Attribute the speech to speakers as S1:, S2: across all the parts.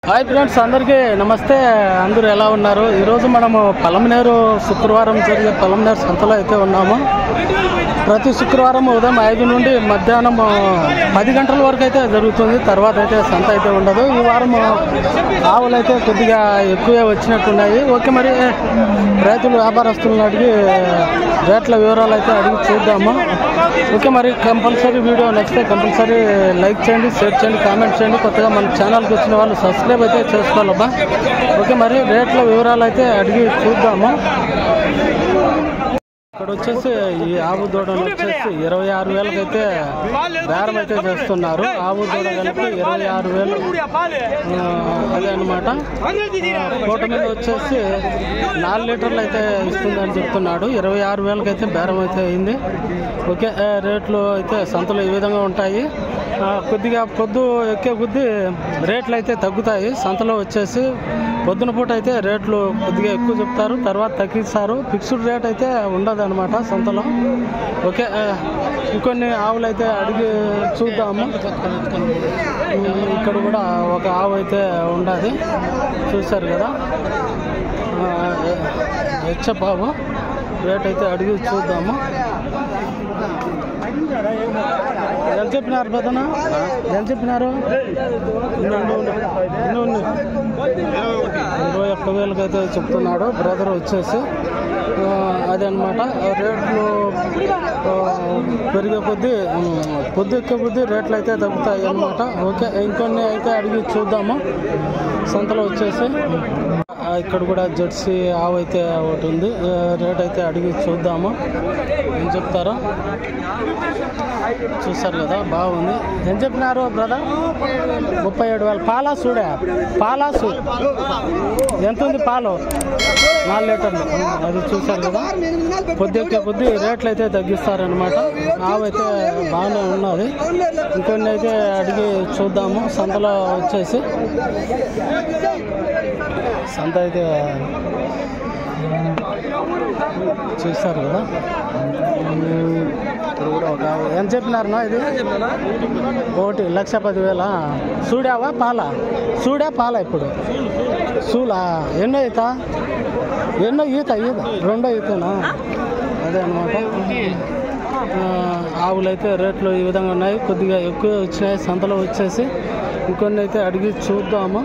S1: Hi friends అందరికీ నమస్తే అందరూ ఎలా ఉన్నారు ఈరోజు మనము పలమనేరు శుక్రవారం జరిగే పలమనేరు సంతలో అయితే ఉన్నాము ప్రతి శుక్రవారం ఉదయం ఐదు నుండి మధ్యాహ్నం పది గంటల వరకు అయితే జరుగుతుంది తర్వాత అయితే సంత అయితే ఉండదు ఈ వారం ఆవులు అయితే కొద్దిగా ఎక్కువే వచ్చినట్టున్నాయి ఓకే మరి రైతులు వ్యాపారస్తులను అడిగి రేట్ల వివరాలు అయితే అడిగి చూద్దాము ఓకే మరి కంపల్సరీ వీడియో నచ్చితే కంపల్సరీ లైక్ చేయండి షేర్ చేయండి కామెంట్ చేయండి కొత్తగా మన ఛానల్కి వచ్చిన వాళ్ళు సబ్స్క్రైబ్ అయితే చేసుకోవాలబ్బా ఓకే మరి రేట్ల వివరాలు అయితే అడిగి చూద్దాము ఇక్కడ వచ్చేసి ఈ ఆవు దూడలు వచ్చేసి ఇరవై ఆరు వేలకి అయితే బేరం అయితే చేస్తున్నారు ఆవు దూడ కలిపి ఇరవై ఆరు వేలు ఆ, అదే అనమాట కోట మీద వచ్చేసి నాలుగు లీటర్లు అయితే ఇస్తుందని చెప్తున్నాడు ఇరవై ఆరు వేలకి అయితే బేరం అయితే అయింది ఓకే ఆ, రేట్లు అయితే సంతలో ఈ విధంగా ఉంటాయి ఆ, కొద్దిగా పొద్దు ఎక్కే కొద్దీ రేట్లు అయితే తగ్గుతాయి సంతలో వచ్చేసి పొద్దున పూట అయితే రేట్లు కొద్దిగా ఎక్కువ చెప్తారు తర్వాత తగ్గిస్తారు ఫిక్స్డ్ రేట్ అయితే ఉండదు అనమాట సంతలో ఓకే ఆ, ఇంకొన్ని ఆవులు అయితే అడిగి చూద్దాము ఉమ్, ఇక్కడ కూడా ఒక ఆవు అయితే ఉండదు చూశారు కదా హెచ్చప్ ఆవు రేట్ అయితే అడిగి చూద్దాము ఎంత చెప్పినారు పెద్దన ఎంత చెప్పినారు ఉండు, ఉండు, ఉండు. ఉండు, ఉండు. ఇరవై ఒక్క వేలకి అయితే చెప్తున్నాడు బ్రదర్ వచ్చేసి ఆ, అదనమాట రేట్లు ఆ, పెరిగే కొద్దీ ఉమ్, పొద్దు ఎక్కే కొద్దీ రేట్లు అయితే తగ్గుతాయి అనమాట ఓకే ఇంకొన్ని అయితే అడిగి చూద్దాము సంతలో వచ్చేసి ఆ, ఇక్కడ కూడా జెర్సీ ఆవు అయితే ఒకటి ఉంది ఆ, రేట్ అయితే అడిగి చూద్దాము ఏం చెప్తారో చూస్తారు కదా బాగుంది ఏం చెప్పినారు బ్రదర్ ముప్పై ఏడు వేలు పాలా చూడే పాలా చూ ఎంత ఉంది పాలు నాలుగు లీటర్లు అది చూశారు కదా పొద్దుకే కొద్ది రేట్లు అయితే తగ్గిస్తారనమాట ఆవు అయితే బాగానే ఉన్నది ఇంకొన్ని అయితే అడిగి చూద్దాము సంతలో వచ్చేసి సంత అయితే చూస్తారు కదా ఉమ్, ఇక్కడ కూడా ఒక ఆవు. ఎంత చెప్పినారన్నా ఇది ఒకటి లక్ష పదివేల చూడావా పాల చూడా పాల ఇప్పుడు చూలా ఎన్నో ఈత ఎన్నో ఈత ఈత రెండో ఈతనా అదే అనమాట ఆవులు అయితే రేట్లు ఈ విధంగా ఉన్నాయి కొద్దిగా ఎక్కువ వచ్చినాయి సంతలో వచ్చేసి ఇంకొన్ని అయితే అడిగి చూద్దాము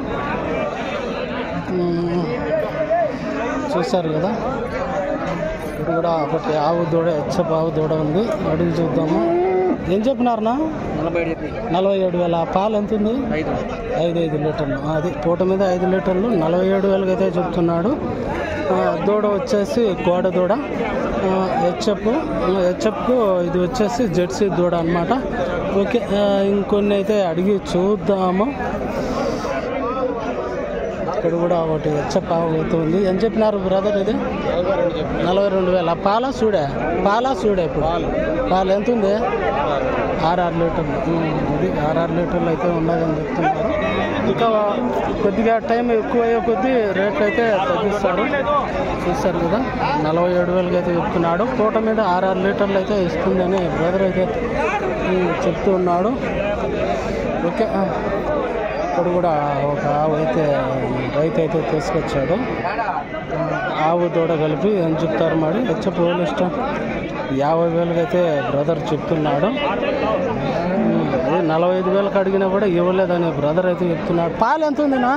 S1: ఉమ్, చూస్తారు కదా ఇప్పుడు కూడా ఒకటి ఆవు దూడ హెచ్చపు ఆవు దూడ ఉంది అడిగి చూద్దాము ఏం చెప్పినారనా నలభై ఏడు వేల పాలు ఎంత ఉంది ఐదు ఐదు లీటర్లు అది పూట మీద ఐదు లీటర్లు నలభై ఏడు వేలకి అయితే చెప్తున్నాడు ఆ, దూడ వచ్చేసి కోడ దూడ హెచ్ఎఫ్ హెచ్ఎఫ్కు ఇది వచ్చేసి జెర్సీ దూడ అనమాట ఓకే ఆ, ఇంకొన్ని అయితే అడిగి చూద్దాము ఇక్కడ కూడా ఒకటి హెచ్ఎఫ్ అవుతుంది ఏం చెప్పినారు బ్రదర్ ఇది నలభై రెండు వేల పాలా చూడే పాలా చూడే ఇప్పుడు పాలు ఎంత ఉంది ఆర్ఆర్ లీటర్లు ఉమ్, ఇది ఆర్ఆర్ లీటర్లు అయితే ఉన్నదని చెప్తున్నారు ఇంకా కొద్దిగా టైం ఎక్కువ అయ్యే కొద్దీ రేట్లు అయితే తగ్గిస్తారు చూస్తారు కదా నలభై ఏడు వేలకి అయితే చెప్తున్నాడు పూట మీద ఆర్ఆర్ లీటర్లు అయితే ఇస్తుందని బ్రదర్ అయితే ఉమ్, చెప్తూ ఉన్నాడు ఓకే ఆ. ఇక్కడ కూడా ఒక ఆవు అయితే రైతు అయితే తీసుకొచ్చాడు ఆవు దూడ కలిపి ఏం చెప్తారు మరి హెచ్చపు వేలు ఇష్టం యాభై వేలకి అయితే బ్రదర్ చెప్తున్నాడు ఉమ్, అదే నలభై ఐదు వేలకు అడిగినా కూడా ఇవ్వలేదని బ్రదర్ అయితే చెప్తున్నాడు పాలు ఎంత ఉందినా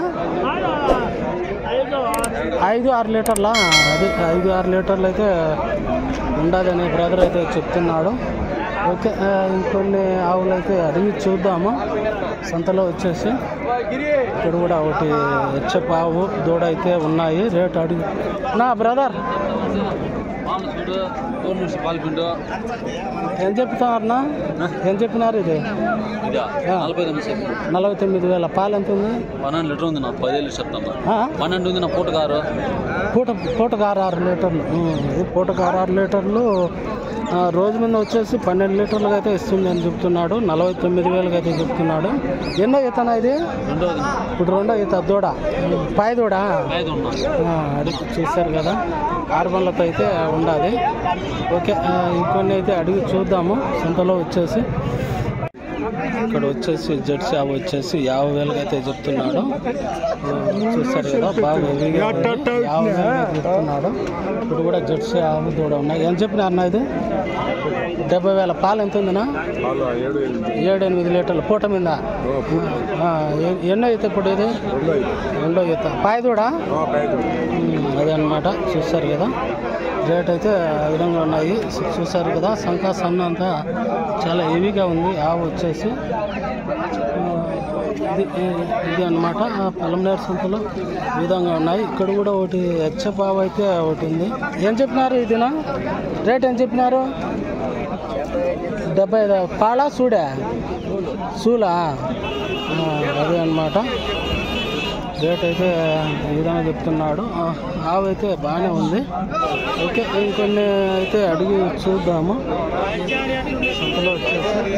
S1: ఐదు ఆరు లీటర్లా అది ఐదు ఆరు లీటర్లు అయితే ఉండదని బ్రదర్ అయితే చెప్తున్నాడు ఓకే ఆ, ఇంకొన్ని ఆవులు అయితే అడిగి చూద్దాము సంతలో వచ్చేసి ఇక్కడ కూడా ఒకటి హెచ్చప్ ఆవు దూడ అయితే ఉన్నాయి రేట్ అడిగి నా బ్రదర్
S2: పాల్పిండు
S1: ఏం చెప్తున్నారన్నా ఏం చెప్పినారు ఇది
S2: ఇదా
S1: ఆ.
S2: నలభై తొమ్మిది సెకండ్
S1: నలభై తొమ్మిది వేల పాలు ఎంత ఉంది
S2: పన్నెండు లీటర్ ఉంది నా పదివేలు చెప్తాను
S1: ఆ?
S2: పన్నెండు ఉంది నా పూట కారు
S1: పూట పూటకు ఆరు ఆరు లీటర్లు ఉమ్, ఇది పూటకు ఆరు ఆరు లీటర్లు ఆ, రోజు మీద వచ్చేసి పన్నెండు లీటర్లుగా అయితే ఇస్తుంది అని చెప్తున్నాడు నలభై తొమ్మిది వేలుగా అయితే చెప్తున్నాడు ఎన్నో ఈతనా ఇది
S2: రెండోది
S1: ఇప్పుడు రెండో ఈత దూడ పాయ దూడ
S2: ఐదు ఉన్నా
S1: ఆ, అడిగి చూశారు కదా ఆరుబన్లతో అయితే ఉండాలి ఓకే ఆ, ఇంకొన్ని అయితే అడిగి చూద్దాము సంతలో వచ్చేసి ఇక్కడ వచ్చేసి జెర్సీ ఆవు వచ్చేసి యాభై వేలకి అయితే చెప్తున్నాడు ఆ, చూస్తారు కదా బాగా హెవీగా ఉంది. యాభై వేలకి చెప్తున్నాడు ఇప్పుడు కూడా జెర్సీ ఆవు దూడ ఉన్నాయి ఏం చెప్పిన అన్న ఇది డెబ్బై వేల పాలు ఎంత ఉందినా ఏడు ఎనిమిది లీటర్లు పూట మీద ఆ, ఎ- ఎన్నో అయితే ఇప్పుడు ఇది రెండో ఈత పాయ దూడ ఉమ్, అదే అనమాట చూస్తారు కదా రేట్ అయితే ఆ విధంగా ఉన్నాయి చూ- చూస్తారు కదా సంకా సన్న అంతా చాలా హెవీగా ఉంది ఆవు వచ్చేసి ఆ, ఇది ఇది అనమాట పలంనేరు సంతలో ఈ విధంగా ఉన్నాయి ఇక్కడ కూడా ఒకటి హెచ్చప్ ఆవు అయితే ఒకటి ఉంది ఏం చెప్పినారు ఇదినా రేట్ ఏం చెప్పినారు డెబ్బై ఐదు పాలా సూడా సూలా ఆ, అదే అనమాట రేట్ అయితే ఈ విధంగా చెప్తున్నాడు ఆ, ఆవు అయితే బాగానే ఉంది ఓకే ఇంకొన్ని అయితే అడిగి చూద్దాము సంతలో వచ్చేసి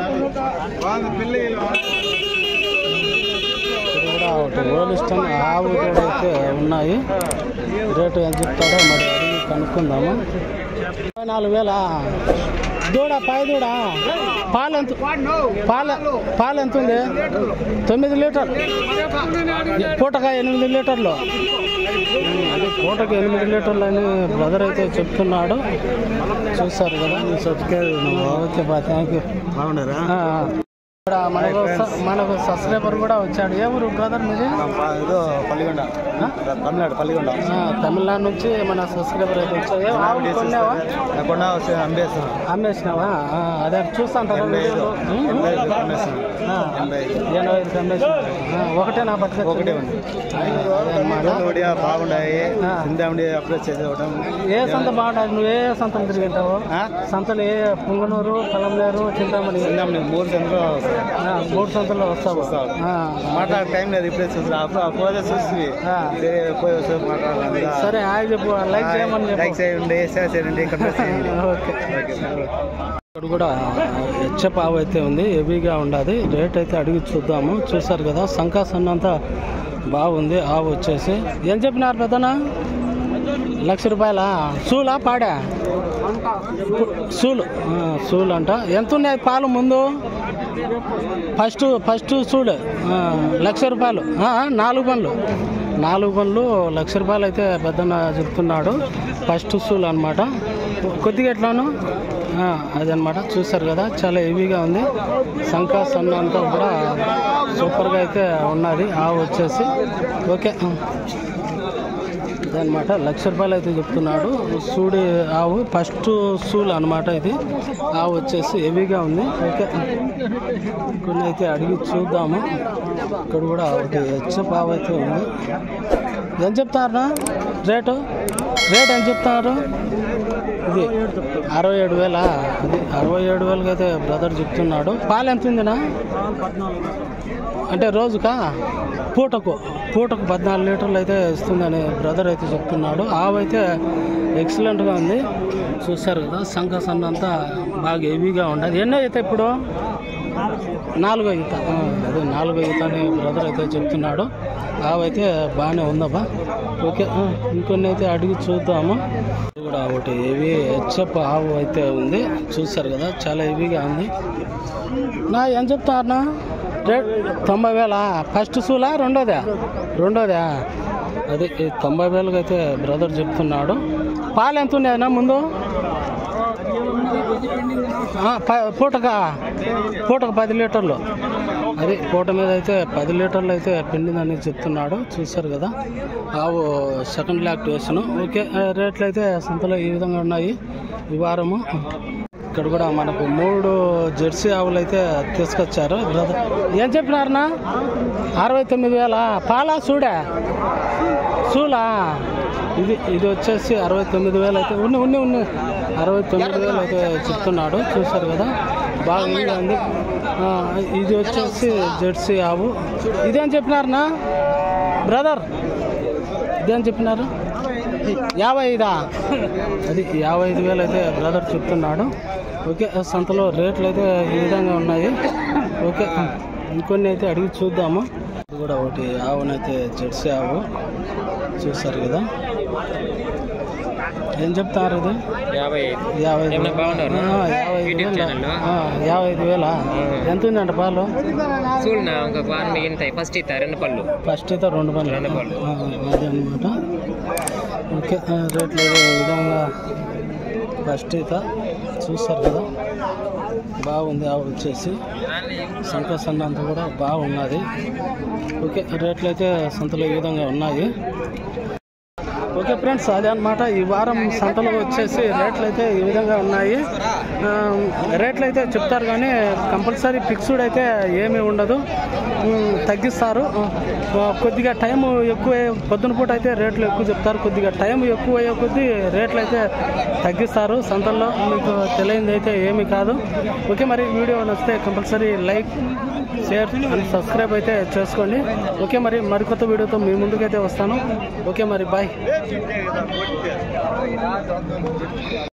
S1: ఇది కూడా ఒకటి రోల్ ఇష్టం ఆవు కూడా అయితే ఉన్నాయి రేటు ఎంత చెప్తాడో మరి అడిగి కనుక్కుందాము ఇరవై నాలుగు వేల దూడ పై దూడ పాలు ఎంత పాలు పాలు ఎంత ఉంది తొమ్మిది లీటర్ పూటగా ఎనిమిది లీటర్లు అది పూటకి ఎనిమిది లీటర్లు అని బ్రదర్ అయితే చెప్తున్నాడు చూస్తారు కదా మీ సబ్స్క్రైబ్ ఓకే బా థ్యాంక్ యూ
S3: బాగున్నారా
S1: ఇక్కడ మనకు స- మనకు సబ్స్క్రైబర్ కూడా వచ్చాడు ఏ ఊరు బ్రదర్ మీది
S3: ఏదో పల్లిగొండ
S1: ఆ?
S3: తమిళనాడు పల్లిగొండ
S1: ఆ, తమిళనాడు నుంచి మన సబ్స్క్రైబర్ అయితే వచ్చాడు ఏ ఆవు కొన్నావా
S3: కొండ వస్తే అంబేస్తాను
S1: అమ్మేసినావా ఆ, అదే చూస్తాంటారా
S3: ఎనభై ఐదు.
S1: వీడియోలో? ఉం?
S3: ఎనభై ఐదు అమ్మేస్తాను.
S1: ఆ,
S3: ఎనభై ఐదు.
S1: ఎనభై ఐదుకి అమ్మేసినావా? ఆ, ఒకటేనా పట్టుకొచ్చింది?
S3: ఒకటే ఉంది.
S1: ఆ, అదే అన్నమాట.
S3: ఒకటి బాగున్నాయి
S1: ఆ.
S3: చింతామణి అప్రోచ్ చేసేవడం
S1: ఏ సంత బాగుంటుంది నువ్వు ఏ సంతలు తిరిగింటావు
S3: ఆ?
S1: సంతలు ఏ పుంగనూరు పొలంలేరు చింతామణి
S3: చింతామణి మూడు సెంటర్
S1: ఆ, మూడు సంతలు వస్తావు
S3: వస్తావు.
S1: ఆ,
S3: మాట్లాడే టైం లేదు ఇప్పుడే చూసి అప్పుడు పోతే చూసి
S1: ఆ.
S3: సరే పోయి వస్తే మాట్లాడాలి
S1: సరే హాయ్ చెప్పు లైక్ చేయమని
S3: లైక్
S1: చెప్పు
S3: చేయండి షేర్ చేయండి కమెంట్ చేయండి
S1: ఓకే
S3: ఓకే
S1: ఇక్కడ కూడా హెచ్చప్ ఆవు అయితే ఉంది హెవీగా ఉండదు రేట్ అయితే అడిగి చూద్దాము చూసారు కదా సంకాసన్న అంతా బాగుంది ఆవు వచ్చేసి ఏం చెప్పినారు పెద్దనా లక్ష రూపాయల సూలా పాడా సూలు ఆ, సూలు అంట ఎంత ఉన్నాయి పాలు ముందు ఫస్ట్ ఫస్ట్ సూడు ఆ, లక్ష రూపాయలు ఆ, నాలుగు పనులు నాలుగు పనులు లక్ష రూపాయలు అయితే పెద్దన్న చెప్తున్నాడు ఫస్ట్ సూలు అనమాట కొద్దిగా ఎట్లాను ఆ, అదనమాట చూసారు కదా చాలా హెవీగా ఉంది సంకా సన్న అంతా కూడా సూపర్గా అయితే ఉన్నది ఆవు వచ్చేసి ఓకే అదనమాట లక్ష రూపాయలు అయితే చెప్తున్నాడు సూడి ఆవు ఫస్ట్ సూల్ అనమాట ఇది ఆవు వచ్చేసి హెవీగా ఉంది ఓకే కొన్ని అయితే అడిగి చూద్దాము ఇక్కడ కూడా ఒకటి హెచ్చప్ ఆవు అయితే ఉంది ఏం చెప్తారా రేటు రేట్ ఏం చెప్తున్నారు ఇది అరవై ఏడు వేల ఇది అరవై ఏడు వేలకి అయితే బ్రదర్ చెప్తున్నాడు పాలు ఎంత ఉందినా అంటే రోజుకా పూటకు పూటకు పద్నాలుగు లీటర్లు అయితే ఇస్తుందని బ్రదర్ అయితే చెప్తున్నాడు ఆవు అయితే ఎక్సలెంట్గా ఉంది చూస్తారు కదా సంక సన్న అంతా బాగా హెవీగా ఉండదు ఎన్నో అయితే ఇప్పుడు నాలుగో ఈత ఆ, అదే నాలుగో ఈత అని బ్రదర్ అయితే చెప్తున్నాడు ఆవు అయితే బాగానే ఉందబ్బా ఓకే ఆ, ఇంకొన్ని అయితే అడిగి చూద్దాము ఇది కూడా ఒకటి హెవీ హెచ్ఎఫ్ ఆవు అయితే ఉంది చూస్తారు కదా చాలా హెవీగా ఉంది నా ఏం చెప్తారన్నా రేట్ తొంభై వేలా ఫస్ట్ సూలా రెండోదా రెండోదా అది ఈ తొంభై వేలకు అయితే బ్రదర్ చెప్తున్నాడు పాలు ఎంత ఉండేనా ముందు ఆ, ప- పూటకా పూటకు పది లీటర్లు అది పూట మీద అయితే పది లీటర్లు అయితే పిండిందని చెప్తున్నాడు చూశారు కదా ఆవు సెకండ్ లాక్టివేషన్ ఓకే ఆ, రేట్లు అయితే సంతలో ఈ విధంగా ఉన్నాయి ఈ వారము ఇక్కడ కూడా మనకు మూడు జెర్సీ ఆవులు అయితే తీసుకొచ్చారు బ్రదర్ ఏం చెప్పినారనా అరవై తొమ్మిది వేల పాలా చూడా సూలా ఇది ఇది వచ్చేసి అరవై తొమ్మిది వేలు అయితే ఉన్ని ఉన్ని ఉన్ని అరవై తొమ్మిది వేలు అయితే చెప్తున్నాడు చూశారు కదా బాగా ఇదిగా ఉంది ఆ, ఇది వచ్చేసి జెర్సీ ఆవు ఇదేం చెప్పినారనా బ్రదర్ ఇదేం చెప్పినారు యాభై ఐదా అది యాభై ఐదు వేలు అయితే బ్రదర్ చెప్తున్నాడు ఓకే సంతలో రేట్లు అయితే ఈ విధంగా ఉన్నాయి ఓకే ఇంకొన్ని అయితే అడిగి చూద్దాము ఇది కూడా ఒకటి ఆవునైతే జెర్సీ ఆవు చూస్తారు కదా ఏం చెప్తారు ఇది
S4: యాభై ఐదు
S1: యాభై ఐదు
S4: ఏమన్నా బాగున్నారా?
S1: ఆ, యాభై ఐదు
S4: యూట్యూబ్
S1: వేల
S4: ఛానల్లో?
S1: ఆ, యాభై ఐదు వేల ఎంత ఉందంట పాలు
S4: చూడు నా ఒక వారం మిగిలితాయి ఫస్ట్ ఇస్తా రెండు పళ్ళు
S1: ఫస్ట్ అయితే రెండు పనులు
S4: రెండు పళ్ళు.
S1: అదే అనమాట ఓకే ఆ, రేట్లు ఏదో ఈ విధంగా ఫస్ట్ అయితే చూస్తారు కదా బాగుంది ఆవు వచ్చేసి సంతోషం అంతా కూడా బాగున్నది ఓకే రేట్లు అయితే సంతలో ఈ విధంగా ఉన్నాయి ఓకే ఫ్రెండ్స్ అదే అనమాట ఈ వారం సంతలో వచ్చేసి రేట్లు అయితే ఈ విధంగా ఉన్నాయి ఆ, రేట్లు అయితే చెప్తారు కానీ కంపల్సరీ ఫిక్స్డ్ అయితే ఏమీ ఉండదు ఉమ్, తగ్గిస్తారు ఆ, కొద్దిగా టైం ఎక్కువ పొద్దున పూట అయితే రేట్లు ఎక్కువ చెప్తారు కొద్దిగా టైం ఎక్కువ అయ్యే కొద్దీ రేట్లు అయితే తగ్గిస్తారు సంతల్లో మీకు తెలియంది అయితే ఏమీ కాదు ఓకే మరి వీడియో నచ్చితే compulsory like share and subscribe అయితే చేసుకోండి ఓకే మరి మరికొత్త వీడియోతో మీ ముందుకైతే వస్తాను ఓకే మరి బాయ్